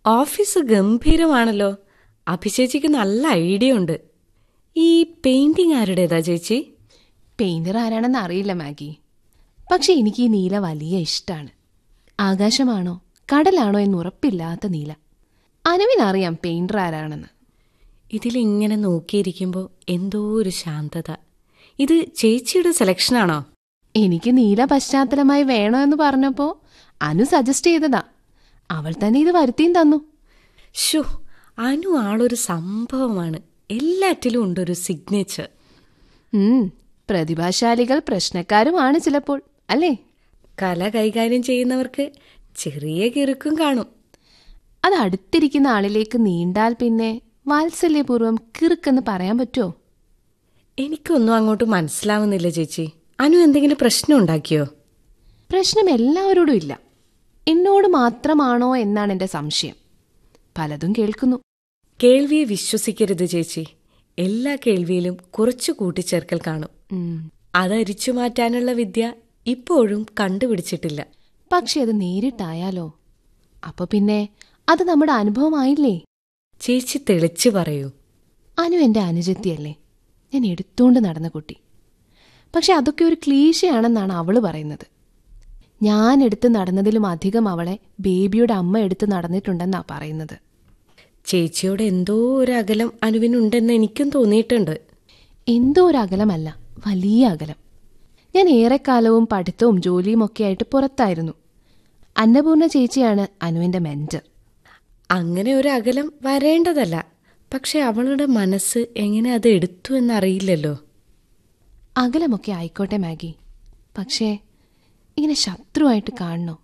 Office ഗംഭീരമാണല്ലോ അഭിചേച്ചിക്ക് നല്ല idea ഉണ്ട് ഈ പെയിന്റിംഗ് ആരുടേതാ ചേച്ചി പെയിന്റർ ആരാണെന്ന് അറിയില്ല മാഗി പക്ഷെ എനിക്ക് ഈ നീല വലിയ ഇഷ്ടാണ് ആകാശമാണോ കടലാണോ എന്ന് ഉറപ്പില്ലാത്ത നീല അനുവിനറിയാം പെയിന്റർ ആരാണെന്ന് ഇതിലിങ്ങനെ നോക്കിയിരിക്കുമ്പോൾ എന്തോ ഒരു ശാന്തത ഇത് ചേച്ചിയുടെ സെലക്ഷനാണോ എനിക്ക് നീല പശ്ചാത്തലമായി വേണോ എന്ന് പറഞ്ഞപ്പോ അനു സജസ്റ്റ് ചെയ്തതാ അവൾ തന്നെ ഇത് വരുത്തിയും തന്നു ഷോ അനു ആളൊരു സംഭവമാണ് എല്ലാറ്റിലും ഉണ്ടൊരു സിഗ്നേച്ചർ ഉം പ്രതിഭാശാലികൾ പ്രശ്നക്കാരുമാണ് ചിലപ്പോൾ അല്ലേ കല കൈകാര്യം ചെയ്യുന്നവർക്ക് ചെറിയ കിറുക്കും കാണും അത് അടുത്തിരിക്കുന്ന ആളിലേക്ക് നീണ്ടാൽ പിന്നെ വാത്സല്യപൂർവ്വം കിറുക്കെന്ന് പറയാൻ പറ്റുമോ എനിക്കൊന്നും അങ്ങോട്ട് മനസ്സിലാവുന്നില്ല ചേച്ചി അനു എന്തെങ്കിലും പ്രശ്നം ഉണ്ടാക്കിയോ പ്രശ്നം എല്ലാവരോടും ഇല്ല എന്നോട് മാത്രമാണോ എന്നാണ് എന്റെ സംശയം പലതും കേൾക്കുന്നു കേൾവിയെ വിശ്വസിക്കരുത് ചേച്ചി എല്ലാ കേൾവിയിലും കുറച്ചു കൂട്ടിച്ചേർക്കൽ കാണും ഉം. അതരിച്ചു മാറ്റാനുള്ള വിദ്യ ഇപ്പോഴും കണ്ടുപിടിച്ചിട്ടില്ല പക്ഷെ അത് നേരിട്ടായാലോ അപ്പൊ പിന്നെ അത് നമ്മുടെ അനുഭവമായില്ലേ ചേച്ചി തെളിച്ചു പറയൂ അനു എന്റെ അനുജത്തിയല്ലേ ഞാൻ എടുത്തോണ്ട് നടന്ന കുട്ടി പക്ഷെ അതൊക്കെ ഒരു ക്ലീശയാണെന്നാണ് അവള് പറയുന്നത് ഞാൻ എടുത്ത് നടന്നതിലും അധികം അവളെ ബേബിയുടെ അമ്മ എടുത്ത് നടന്നിട്ടുണ്ടെന്നാ പറയുന്നത് ചേച്ചിയോട് എന്തോ ഒരു അകലം അനുവിനുണ്ടെന്ന് എനിക്കും തോന്നിയിട്ടുണ്ട് എന്തോ ഒരു അകലമല്ല വലിയ അകലം ഞാൻ ഏറെക്കാലവും പഠിത്തവും ജോലിയും ഒക്കെ ആയിട്ട് പുറത്തായിരുന്നു അന്നപൂർണ ചേച്ചിയാണ് അനുവിന്റെ മെന്റർ അങ്ങനെ ഒരു അകലം വരേണ്ടതല്ല പക്ഷെ അവളുടെ മനസ്സ് എങ്ങനെ അത് എടുത്തു എന്നറിയില്ലല്ലോ അകലമൊക്കെ ആയിക്കോട്ടെ മാഗി പക്ഷേ ഇങ്ങനെ ശത്രുവായിട്ട് കാണണോ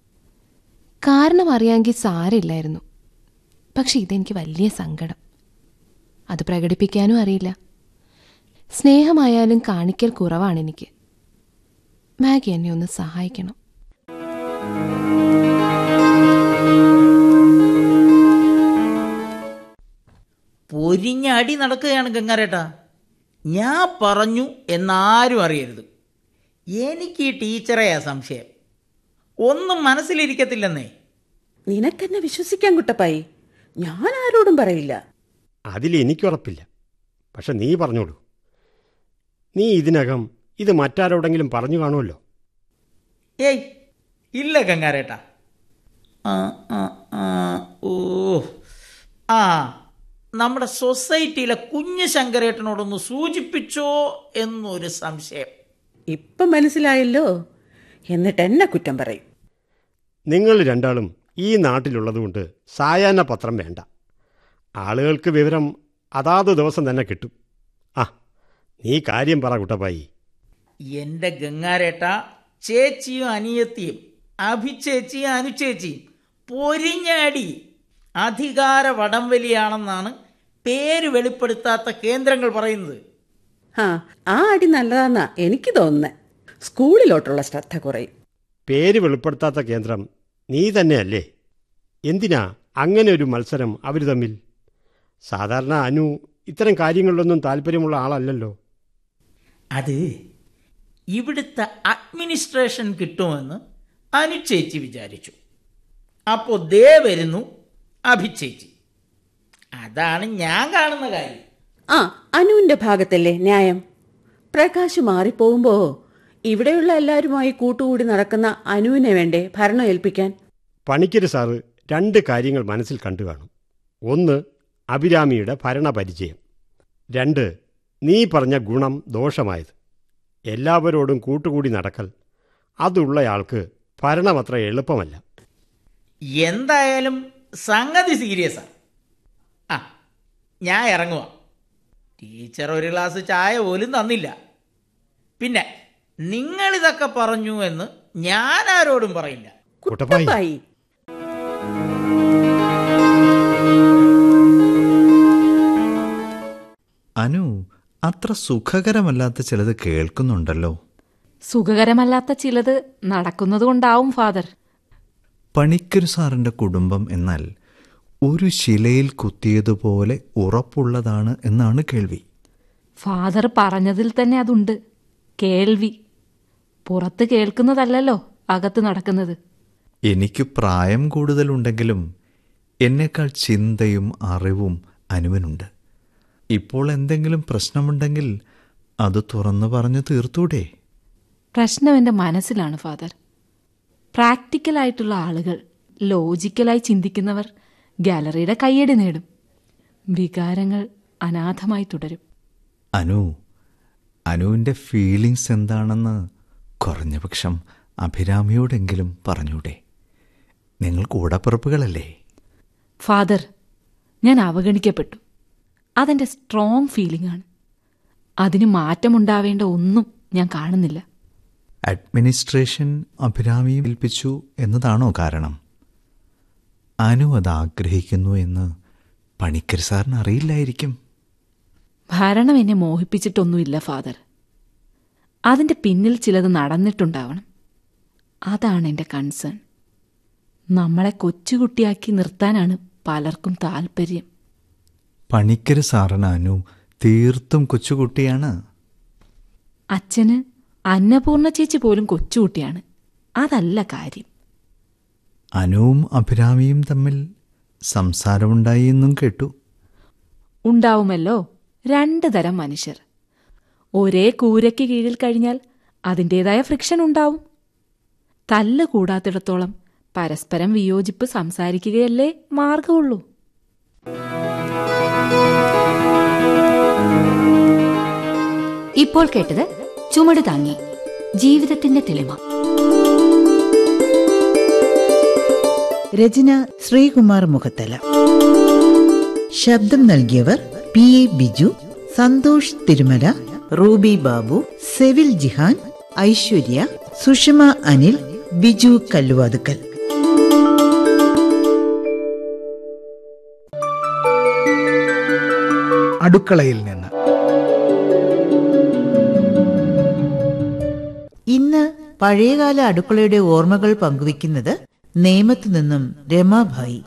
കാരണം അറിയാമെങ്കിൽ സാരില്ലായിരുന്നു പക്ഷെ ഇതെനിക്ക് വലിയ സങ്കടം അത് പ്രകടിപ്പിക്കാനും അറിയില്ല സ്നേഹമായാലും കാണിക്കൽ കുറവാണ് എനിക്ക് മാഗി എന്നെ ഒന്ന് സഹായിക്കണം പൊരിഞ്ഞ അടി നടക്കുകയാണ് ഗംഗാരേട്ടാ ഞാൻ പറഞ്ഞു എന്നാരും അറിയരുത് എനിക്ക് ഈ ടീച്ചറെയാ സംശയം ഒന്നും മനസ്സിലിരിക്കത്തില്ലെന്നേ നിനക്കെന്നെ വിശ്വസിക്കാൻ കുട്ടപ്പായി ഞാൻ ആരോടും പറയില്ല അതിൽ എനിക്കുറപ്പില്ല പക്ഷെ നീ പറഞ്ഞോളൂ നീ ഇതിനകം ഇത് മറ്റാരോടെങ്കിലും പറഞ്ഞു കാണുമല്ലോ ഏയ് ഇല്ല ഗംഗാരേട്ടാ ആ ആ ആ ഓ ആ നമ്മുടെ സൊസൈറ്റിയിലെ കുഞ്ഞു ശങ്കരേട്ടനോടൊന്ന് സൂചിപ്പിച്ചോ എന്നൊരു സംശയം ഇപ്പം മനസ്സിലായല്ലോ എന്നിട്ട് എന്നെ കുറ്റം പറയും നിങ്ങൾ രണ്ടാളും ഈ നാട്ടിലുള്ളതുകൊണ്ട് സായാഹ്ന പത്രം വേണ്ട ആളുകൾക്ക് വിവരം അതാത് ദിവസം തന്നെ കിട്ടും ആ നീ കാര്യം പറ കുട്ടപ്പായി എൻ്റെ ഗംഗാരേട്ട ചേച്ചിയും അനിയത്തിയും അഭിചേച്ചിയും അനുചേച്ചിയും പൊരിഞ്ഞ അടി അധികാര വടംവലിയാണെന്നാണ് പേര് വെളിപ്പെടുത്താത്ത കേന്ദ്രങ്ങൾ പറയുന്നത് ആ ആ അടി നല്ലതാന്നാ എനിക്ക് തോന്നുന്നത് സ്കൂളിലോട്ടുള്ള ശ്രദ്ധ കുറയും പേര് വെളിപ്പെടുത്താത്ത കേന്ദ്രം നീ തന്നെയല്ലേ എന്തിനാ അങ്ങനെ ഒരു മത്സരം അവർ തമ്മിൽ സാധാരണ അനു ഇത്തരം കാര്യങ്ങളിലൊന്നും താല്പര്യമുള്ള ആളല്ലല്ലോ അത് ഇവിടുത്തെ അഡ്മിനിസ്ട്രേഷൻ കിട്ടുമെന്ന് അനുചേച്ചി വിചാരിച്ചു അപ്പോൾ ദേ വരുന്നു അഭിചേച്ചി അതാണ് ഞാൻ കാണുന്ന കാര്യം ആ അനുവിന്റെ ഭാഗത്തല്ലേ ന്യായം പ്രകാശ് മാറിപ്പോകുമ്പോ ഇവിടെയുള്ള എല്ലാവരുമായി കൂട്ടുകൂടി നടക്കുന്ന അനുവിനെ വേണ്ടേ ഭരണം ഏൽപ്പിക്കാൻ പണിക്കര് സാറ് രണ്ട് കാര്യങ്ങൾ മനസ്സിൽ കണ്ടു കാണും ഒന്ന് അഭിരാമിയുടെ ഭരണപരിചയം രണ്ട് നീ പറഞ്ഞ ഗുണം ദോഷമായത് എല്ലാവരോടും കൂട്ടുകൂടി നടക്കൽ അതുള്ളയാൾക്ക് ഭരണമത്ര എളുപ്പമല്ല എന്തായാലും സംഗതി സീരിയസാ ആ ഞാൻ ഇറങ്ങുക ടീച്ചർ ഒരു ഗ്ലാസ് ചായ പോലും തന്നില്ല പിന്നെ നിങ്ങളിതൊക്കെ പറഞ്ഞു എന്ന് ഞാൻ ആരോടും പറയില്ല കുട്ടപ്പായി കുട്ടപ്പായി അനു അത്ര സുഖകരമല്ലാത്ത ചിലത് കേൾക്കുന്നുണ്ടല്ലോ സുഖകരമല്ലാത്ത ചിലത് നടക്കുന്നതുകൊണ്ടാവും ഫാദർ പണിക്കരു സാറിൻ്റെ കുടുംബം എന്നാൽ ഒരു ശിലയിൽ കുത്തിയതുപോലെ ഉറപ്പുള്ളതാണ് എന്നാണ് കേൾവി ഫാദർ പറഞ്ഞതിൽ തന്നെ അതുണ്ട് കേൾവി പുറത്ത് കേൾക്കുന്നതല്ലല്ലോ അകത്ത് നടക്കുന്നത് എനിക്ക് പ്രായം കൂടുതലുണ്ടെങ്കിലും എന്നേക്കാൾ ചിന്തയും അറിവും അനുവിനുണ്ട് ഇപ്പോൾ എന്തെങ്കിലും പ്രശ്നമുണ്ടെങ്കിൽ അത് തുറന്നു പറഞ്ഞു തീർത്തൂടെ പ്രശ്നം എൻ്റെ മനസ്സിലാണ് ഫാദർ പ്രാക്ടിക്കലായിട്ടുള്ള ആളുകൾ ലോജിക്കലായി ചിന്തിക്കുന്നവർ ഗാലറിയുടെ കയ്യടി നേടും വികാരങ്ങൾ അനാഥമായി തുടരും അനു അനുവിൻ്റെ ഫീലിങ്സ് എന്താണെന്ന് കുറഞ്ഞ പക്ഷം അഭിരാമിയോടെങ്കിലും പറഞ്ഞൂടെ നിങ്ങൾ കൂടപ്പിറപ്പുകളല്ലേ ഫാദർ ഞാൻ അവഗണിക്കപ്പെട്ടു അതെൻ്റെ സ്ട്രോങ് ഫീലിംഗ് ആണ് അതിന് മാറ്റമുണ്ടാവേണ്ട ഒന്നും ഞാൻ കാണുന്നില്ല അഡ്മിനിസ്ട്രേഷൻ അഭിരാമിയെ ഏൽപ്പിച്ചു എന്നതാണോ കാരണം അനു അത് ആഗ്രഹിക്കുന്നു എന്ന് പണിക്കർ സാറിന് അറിയില്ലായിരിക്കും ഭരണം എന്നെ മോഹിപ്പിച്ചിട്ടൊന്നുമില്ല ഫാദർ അതിൻ്റെ പിന്നിൽ ചിലത് നടന്നിട്ടുണ്ടാവണം അതാണ് എൻ്റെ കൺസേൺ നമ്മളെ കൊച്ചുകുട്ടിയാക്കി നിർത്താനാണ് പലർക്കും താല്പര്യം പണിക്കർ സാറിന് അനു തീർത്തും കൊച്ചുകുട്ടിയാണ് അച്ഛന് അന്നപൂർണ ചേച്ചി പോലും കൊച്ചുകുട്ടിയാണ് അതല്ല കാര്യം അനുവും അഭിരാമിയും തമ്മിൽ സംസാരമുണ്ടായി എന്നും കേട്ടു ഉണ്ടാവുമല്ലോ രണ്ട് തരം മനുഷ്യർ ഒരേ കൂരയ്ക്ക് കീഴിൽ കഴിഞ്ഞാൽ അതിൻ്റെതായ ഫ്രിക്ഷൻ ഉണ്ടാവും തല്ല് കൂടാത്തിടത്തോളം പരസ്പരം വിയോജിപ്പ് സംസാരിക്കുകയല്ലേ മാർഗമുള്ളൂ ഇപ്പോൾ കേട്ടത് ചുമട് താങ്ങി ജീവിതത്തിന്റെ തെളിമ രചന ശ്രീകുമാർ മുഖത്തല ശബ്ദം നൽകിയവർ പി എ ബിജു സന്തോഷ് തിരുമല റൂബി ബാബു സെവിൽ ജിഹാൻ ഐശ്വര്യ സുഷമ അനിൽ ബിജു കല്ലുവാതുക്കൽ അടുക്കളയിൽ നിന്ന് ഇന്ന് പഴയകാല അടുക്കളയുടെ ഓർമ്മകൾ പങ്കുവയ്ക്കുന്നത് നേമത്തു നിന്നും രമാഭായി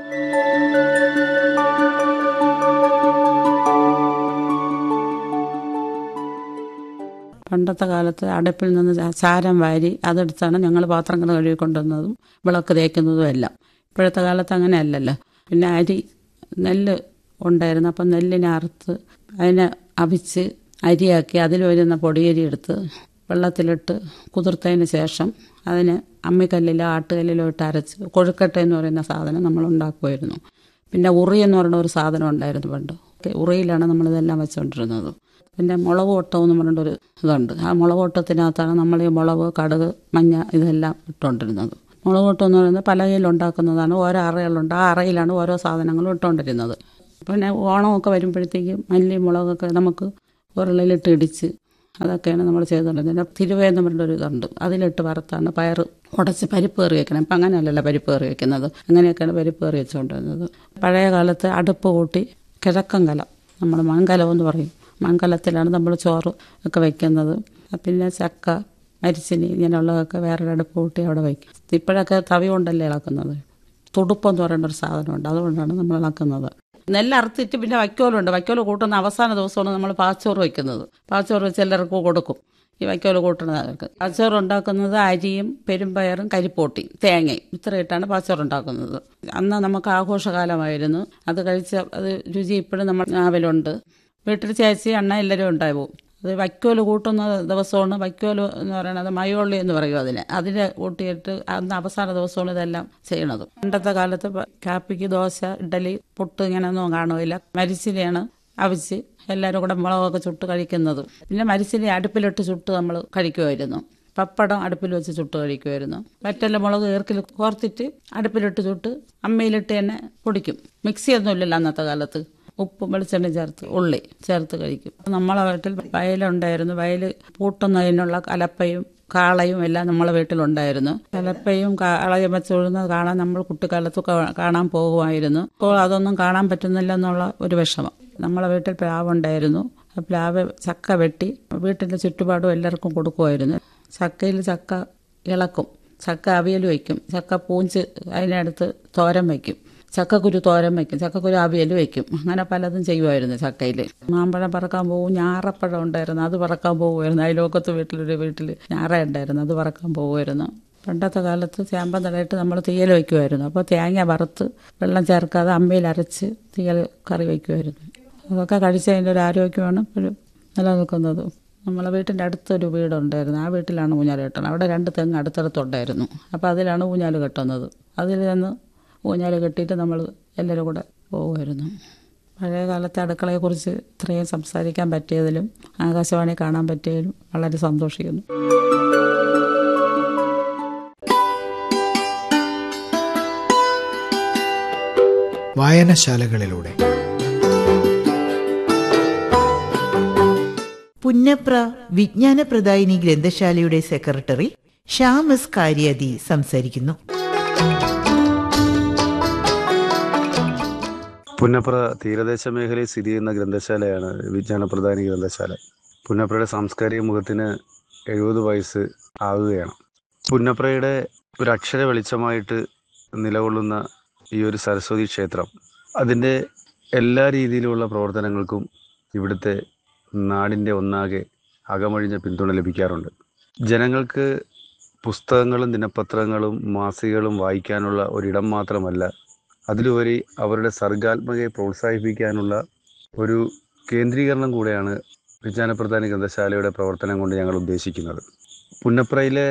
പണ്ടത്തെ കാലത്ത് അടുപ്പിൽ നിന്ന് ചാ- ചാരം വാരി അതെടുത്താണ് ഞങ്ങൾ പാത്രങ്ങൾ കഴുകി കൊണ്ടുവന്നതും വിളക്ക് തേക്കുന്നതും എല്ലാം ഇപ്പോഴത്തെ കാലത്ത് അങ്ങനെ അല്ലല്ലോ പിന്നെ അരി നെല്ല് ഉണ്ടായിരുന്നു അപ്പം നെല്ലിനെ അറുത്ത് അതിനെ അവിച്ച് അരിയാക്കി അതിൽ വരുന്ന പൊടിയരി എടുത്ത് വെള്ളത്തിലിട്ട് കുതിർത്തതിന് ശേഷം അതിനെ അമ്മിക്കല്ലിലോ ആട്ടുകല്ലിലോ ഇട്ട് അരച്ച് കൊഴുക്കട്ട എന്ന് പറയുന്ന സാധനം നമ്മൾ ഉണ്ടാക്കുമായിരുന്നു പിന്നെ ഉറി എന്ന് പറയുന്ന ഒരു സാധനം ഉണ്ടായിരുന്നു പണ്ട് ഉറിയിലാണ് നമ്മളിതെല്ലാം വെച്ചുകൊണ്ടിരുന്നത് പിന്നെ മുളക് ഓട്ടം എന്ന് പറഞ്ഞൊരു ഇതുണ്ട് ആ മുളക് ഓട്ടത്തിനകത്താണ് നമ്മൾ ഈ മുളക് കടുക് മഞ്ഞ ഇതെല്ലാം ഇട്ടുകൊണ്ടിരുന്നത് മുളക് ഓട്ടം എന്ന് പറയുന്നത് പലകയിൽ ഉണ്ടാക്കുന്നതാണ് ഓരോ അറകളുണ്ട് ആ അറയിലാണ് ഓരോ സാധനങ്ങളും ഇട്ടുകൊണ്ടിരുന്നത് പിന്നെ ഓണമൊക്കെ വരുമ്പോഴത്തേക്കും മല്ലി മുളകൊക്കെ നമുക്ക് ഉരുളിലിട്ട് ഇടിച്ച് അതൊക്കെയാണ് നമ്മൾ ചെയ്തുകൊണ്ടിരുന്നത് പിന്നെ തിരുവേന്ന് പറഞ്ഞൊരു ഇതുണ്ട് അതിലിട്ട് വറുത്താണ് പയർ ഉടച്ച് പരിപ്പ് കറി വെക്കണം ഇപ്പം അങ്ങനെയല്ലല്ലോ പരിപ്പ് കറി വെക്കുന്നത് അങ്ങനെയൊക്കെയാണ് പരിപ്പ് കറി വെച്ചുകൊണ്ടിരുന്നത് പഴയ കാലത്ത് അടുപ്പ് കൂട്ടി കിഴക്കൻ കലം നമ്മൾ മൺകലം എന്ന് പറയും മൺകലത്തിലാണ് നമ്മൾ ചോറ് ഒക്കെ വെക്കുന്നത് പിന്നെ ചക്ക മരിച്ചിനി ഇങ്ങനെയുള്ളതൊക്കെ വേറൊരു അടുപ്പ് കൂട്ടി അവിടെ വയ്ക്കും ഇപ്പോഴൊക്കെ തവി കൊണ്ടല്ലേ ഇളക്കുന്നത് തുടുപ്പെന്ന് പറയുന്ന ഒരു സാധനമുണ്ട് അതുകൊണ്ടാണ് നമ്മൾ ഇളക്കുന്നത് നെല്ല് അറുത്തിട്ട് പിന്നെ വൈക്കോലുണ്ട് വൈക്കോല് കൂട്ടുന്ന അവസാന ദിവസമാണ് നമ്മൾ പാച്ചോറ് വയ്ക്കുന്നത് പാച്ചോറ് വെച്ച് എല്ലാവർക്കും കൊടുക്കും ഈ വൈക്കോല് കൂട്ടുന്നവർക്ക് പാച്ചോറ് ഉണ്ടാക്കുന്നത് അരിയും പെരുമ്പയറും കരിപ്പോട്ടിയും തേങ്ങയും ഇത്രയിട്ടാണ് പാച്ചോറ് ഉണ്ടാക്കുന്നത് അന്ന് നമുക്ക് ആഘോഷകാലമായിരുന്നു അത് കഴിച്ച അത് രുചി ഇപ്പോഴും നമ്മൾ നാവിലുണ്ട് വീട്ടിൽ ചേച്ചി അണ്ണ എല്ലാവരും ഉണ്ടാവും അത് വൈക്കോല് കൂട്ടുന്ന ദിവസമാണ് വൈക്കോല് എന്ന് പറയുന്നത് മയോള്ളി എന്ന് പറയും അതിന് അതിന് കൂട്ടിയിട്ട് അന്ന് അവസാന ദിവസമാണ് ഇതെല്ലാം ചെയ്യണത് പണ്ടത്തെ കാലത്ത് പ- കാപ്പിക്ക് ദോശ ഇഡലി പുട്ട് ഇങ്ങനെയൊന്നും കാണുകയില്ല മരിച്ചിനെയാണ് അവിച്ച് എല്ലാവരും കൂടെ മുളകൊക്കെ ചുട്ട് കഴിക്കുന്നത് പിന്നെ മരിച്ചിനെ അടുപ്പിലിട്ട് ചുട്ട് നമ്മൾ കഴിക്കുമായിരുന്നു പപ്പടം അടുപ്പിൽ വെച്ച് ചുട്ട് കഴിക്കുമായിരുന്നു മറ്റെല്ല മുളക് ഈർക്കിൽ കോർത്തിട്ട് അടുപ്പിലിട്ട് ചുട്ട് അമ്മയിലിട്ട് തന്നെ പൊടിക്കും മിക്സിയൊന്നും ഇല്ലല്ലോ അന്നത്തെ കാലത്ത് ഉപ്പും വെളിച്ചെണ്ണ ചേർത്ത് ഉള്ളി ചേർത്ത് കഴിക്കും നമ്മളെ വീട്ടിൽ വയലുണ്ടായിരുന്നു വയൽ പൂട്ടുന്നതിനുള്ള കലപ്പയും കാളയും എല്ലാം നമ്മളെ വീട്ടിലുണ്ടായിരുന്നു കലപ്പയും കാളയും വെച്ചൊഴുന്നത് കാണാൻ നമ്മൾ കുട്ടിക്കാലത്ത് കാ- കാണാൻ പോകുമായിരുന്നു ഇപ്പോൾ അതൊന്നും കാണാൻ പറ്റുന്നില്ല എന്നുള്ള ഒരു വിഷമം നമ്മളെ വീട്ടിൽ പ്ലാവുണ്ടായിരുന്നു ആ പ്ലാവ് ചക്ക വെട്ടി വീട്ടിൻ്റെ ചുറ്റുപാടും എല്ലാവർക്കും കൊടുക്കുമായിരുന്നു ചക്കയിൽ ചക്ക ഇളക്കും ചക്ക അവിയൽ വയ്ക്കും ചക്ക പൂഞ്ച് അതിനടുത്ത് തോരൻ വയ്ക്കും ചക്കക്കുരു തോരൻ വയ്ക്കും ചക്കക്കുരു അവിയൽ വയ്ക്കും അങ്ങനെ പലതും ചെയ്യുമായിരുന്നു ചക്കയിൽ മാമ്പഴം പറക്കാൻ പോകും ഞാറപ്പഴം ഉണ്ടായിരുന്നു അത് പറക്കാൻ പോകുമായിരുന്നു അയലോക്കത്ത് വീട്ടിലൊരു വീട്ടിൽ ഞാറ ഉണ്ടായിരുന്നു അത് പറക്കാൻ പോകുമായിരുന്നു പണ്ടത്തെ കാലത്ത് ചേമ്പൻ തടയിട്ട് നമ്മൾ തീയൽ വയ്ക്കുമായിരുന്നു അപ്പോൾ തേങ്ങ വറുത്ത് വെള്ളം ചേർക്കാതെ അമ്മയിൽ അരച്ച് തീയൽ കറി വയ്ക്കുമായിരുന്നു അതൊക്കെ കഴിച്ചതിൻ്റെ ഒരു ആരോഗ്യമാണ് ഇപ്പോഴും നിലനിൽക്കുന്നത് നമ്മളെ വീട്ടിൻ്റെ അടുത്തൊരു വീടുണ്ടായിരുന്നു ആ വീട്ടിലാണ് ഊഞ്ഞാൽ കെട്ടുന്നത് അവിടെ രണ്ട് തെങ്ങ് അടുത്തടുത്തുണ്ടായിരുന്നു അപ്പോൾ അതിലാണ് ഊഞ്ഞാൽ കെട്ടുന്നത് അതിൽ നിന്ന് ഊഞ്ഞാൽ കെട്ടിയിട്ട് നമ്മൾ എല്ലാവരും കൂടെ പോകുമായിരുന്നു പഴയ കാലത്തെ അടുക്കളയെക്കുറിച്ച് ഇത്രയും സംസാരിക്കാൻ പറ്റിയതിലും ആകാശവാണി കാണാൻ പറ്റിയതിലും വളരെ സന്തോഷിക്കുന്നു വായനശാലകളിലൂടെ പുന്നപ്ര വിജ്ഞാനപ്രദായിനി ഗ്രന്ഥശാലയുടെ സെക്രട്ടറി ഷ്യാം എസ് കാര്യാതി സംസാരിക്കുന്നു പുന്നപ്ര തീരദേശ മേഖലയിൽ സ്ഥിതി ചെയ്യുന്ന ഗ്രന്ഥശാലയാണ് വിജ്ഞാനപ്രധാനി ഗ്രന്ഥശാല പുന്നപ്രയുടെ സാംസ്കാരിക മുഖത്തിന് എഴുപത് വയസ്സ് ആവുകയാണ് പുന്നപ്രയുടെ ഒരു അക്ഷര വെളിച്ചമായിട്ട് നിലകൊള്ളുന്ന ഈ ഒരു സരസ്വതി ക്ഷേത്രം അതിൻ്റെ എല്ലാ രീതിയിലുള്ള പ്രവർത്തനങ്ങൾക്കും ഇവിടുത്തെ നാടിൻ്റെ ഒന്നാകെ അകമഴിഞ്ഞ പിന്തുണ ലഭിക്കാറുണ്ട് ജനങ്ങൾക്ക് പുസ്തകങ്ങളും ദിനപത്രങ്ങളും മാസികകളും വായിക്കാനുള്ള ഒരിടം മാത്രമല്ല അതിലുപരി അവരുടെ സർഗാത്മകയെ പ്രോത്സാഹിപ്പിക്കാനുള്ള ഒരു കേന്ദ്രീകരണം കൂടെയാണ് വിജ്ഞാനപ്രധാന ഗ്രന്ഥശാലയുടെ പ്രവർത്തനം കൊണ്ട് ഞങ്ങൾ ഉദ്ദേശിക്കുന്നത് പുന്നപ്രയിലെ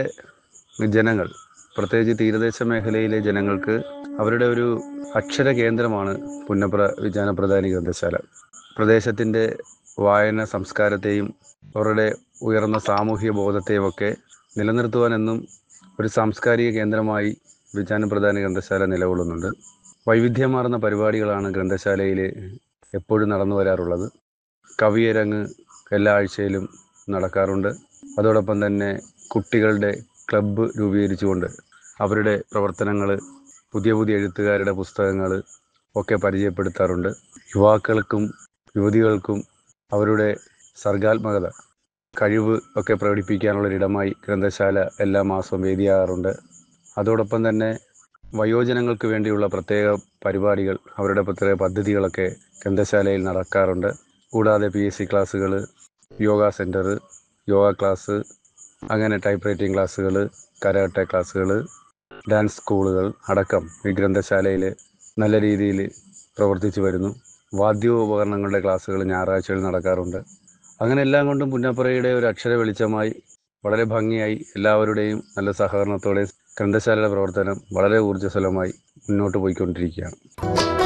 ജനങ്ങൾ പ്രത്യേകിച്ച് തീരദേശ മേഖലയിലെ ജനങ്ങൾക്ക് അവരുടെ ഒരു അക്ഷര കേന്ദ്രമാണ് പുന്നപ്ര വിജ്ഞാനപ്രധാനി ഗ്രന്ഥശാല പ്രദേശത്തിൻ്റെ വായന സംസ്കാരത്തെയും അവരുടെ ഉയർന്ന സാമൂഹിക ബോധത്തെയും ഒക്കെ നിലനിർത്തുവാനെന്നും ഒരു സാംസ്കാരിക കേന്ദ്രമായി വിജ്ഞാനപ്രധാന ഗ്രന്ഥശാല നിലകൊള്ളുന്നുണ്ട് വൈവിധ്യമാർന്ന പരിപാടികളാണ് ഗ്രന്ഥശാലയിൽ എപ്പോഴും നടന്നു വരാറുള്ളത് കവിയരങ്ങ് എല്ലാ ആഴ്ചയിലും നടക്കാറുണ്ട് അതോടൊപ്പം തന്നെ കുട്ടികളുടെ ക്ലബ്ബ് രൂപീകരിച്ചുകൊണ്ട് അവരുടെ പ്രവർത്തനങ്ങൾ പുതിയ പുതിയ എഴുത്തുകാരുടെ പുസ്തകങ്ങൾ ഒക്കെ പരിചയപ്പെടുത്താറുണ്ട് യുവാക്കൾക്കും യുവതികൾക്കും അവരുടെ സർഗാത്മകത കഴിവ് ഒക്കെ പ്രകടിപ്പിക്കാനുള്ളൊരിടമായി ഗ്രന്ഥശാല എല്ലാ മാസവും വേദിയാകാറുണ്ട് അതോടൊപ്പം തന്നെ വയോജനങ്ങൾക്ക് വേണ്ടിയുള്ള പ്രത്യേക പരിപാടികൾ അവരുടെ പ്രത്യേക പദ്ധതികളൊക്കെ ഗ്രന്ഥശാലയിൽ നടക്കാറുണ്ട് കൂടാതെ പി എസ് സി ക്ലാസ്സുകൾ യോഗ സെൻറ്റർ യോഗ ക്ലാസ് അങ്ങനെ ടൈപ്പ് റൈറ്റിംഗ് ക്ലാസ്സുകൾ കരാട്ടെ ക്ലാസ്സുകൾ ഡാൻസ് സ്കൂളുകൾ അടക്കം ഈ ഗ്രന്ഥശാലയിൽ നല്ല രീതിയിൽ പ്രവർത്തിച്ചു വരുന്നു വാദ്യോപകരണങ്ങളുടെ ക്ലാസ്സുകൾ ഞായറാഴ്ചകളിൽ നടക്കാറുണ്ട് അങ്ങനെ എല്ലാം കൊണ്ടും പുന്നപ്പുറയുടെ ഒരു അക്ഷര വെളിച്ചമായി വളരെ ഭംഗിയായി എല്ലാവരുടെയും നല്ല സഹകരണത്തോടെ ഗ്രന്ഥശാലയുടെ പ്രവർത്തനം വളരെ ഊർജ്ജസ്വലമായി മുന്നോട്ട് പോയിക്കൊണ്ടിരിക്കുകയാണ്